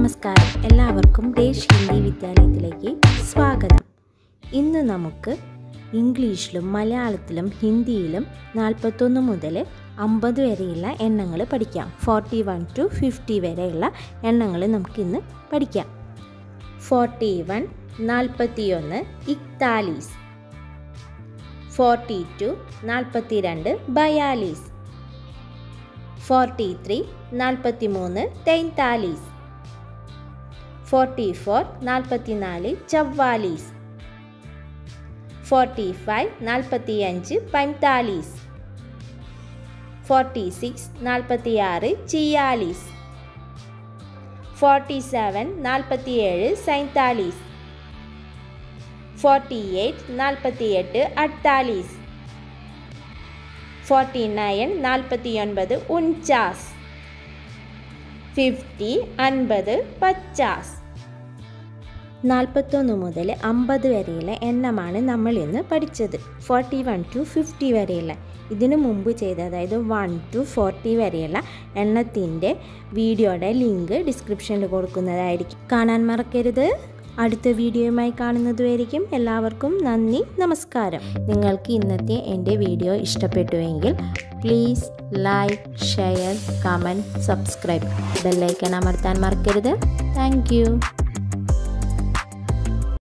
നമസ്കാരം എല്ലാവർക്കും ദേശ് ഹിന്ദി വിദ്യാലയത്തിലേക്ക് സ്വാഗതം ഇന്ന് നമുക്ക് ഇംഗ്ലീഷിലും മലയാളത്തിലും ഹിന്ദിയിലും നാൽപ്പത്തൊന്ന് മുതൽ അമ്പത് വരെയുള്ള എണ്ണങ്ങൾ പഠിക്കാം ഫോർട്ടി വൺ ടു ഫിഫ്റ്റി വരെയുള്ള എണ്ണങ്ങൾ നമുക്കിന്ന് പഠിക്കാം ഫോർട്ടി വൺ നാൽപ്പത്തിയൊന്ന് ഇക്താലീസ് ഫോർട്ടി ടു നാൽപ്പത്തി രണ്ട് ബയാലീസ് ഫോർട്ടി ത്രീ നാൽപ്പത്തി മൂന്ന് തെയ്ത്താലീസ് ഫോർട്ടി ഫോർ നാൽപ്പത്തി നാല് ചവ്വാലീസ് ഫോർട്ടി ഫൈവ് നാൽപ്പത്തി അഞ്ച് പൈത്താലീസ് ഫോർട്ടി സിക്സ് നാൽപ്പത്തി ആറ് ചിയാലീസ് ഫോർട്ടി സെവൻ നാൽപ്പത്തി ഏഴ് സൈത്താലീസ് ഫോർട്ടി എയ്റ്റ് നാൽപ്പത്തി എട്ട് അഡ്താലീസ് ഫോർട്ടി നയൻ നാൽപ്പത്തി ഒൻപത് ഉൻചാസ് ഫിഫ്റ്റി അൻപത് പച്ചാസ് നാൽപ്പത്തൊന്ന് മുതൽ അമ്പത് വരെയുള്ള എണ്ണമാണ് നമ്മൾ ഇന്ന് പഠിച്ചത് ഫോർട്ടി വൺ ടു ഫിഫ്റ്റി വരെയുള്ള ഇതിനു മുമ്പ് ചെയ്ത അതായത് വൺ ടു ഫോർട്ടി വരെയുള്ള എണ്ണത്തിൻ്റെ വീഡിയോയുടെ ലിങ്ക് ഡിസ്ക്രിപ്ഷനിൽ കൊടുക്കുന്നതായിരിക്കും കാണാൻ മറക്കരുത് അടുത്ത വീഡിയോയുമായി കാണുന്നതുവരെയും എല്ലാവർക്കും നന്ദി നമസ്കാരം നിങ്ങൾക്ക് ഇന്നത്തെ എൻ്റെ വീഡിയോ ഇഷ്ടപ്പെട്ടുവെങ്കിൽ please like share comment subscribe ബെല്ലൈക്കൺ അമർത്താൻ മറക്കരുത് താങ്ക്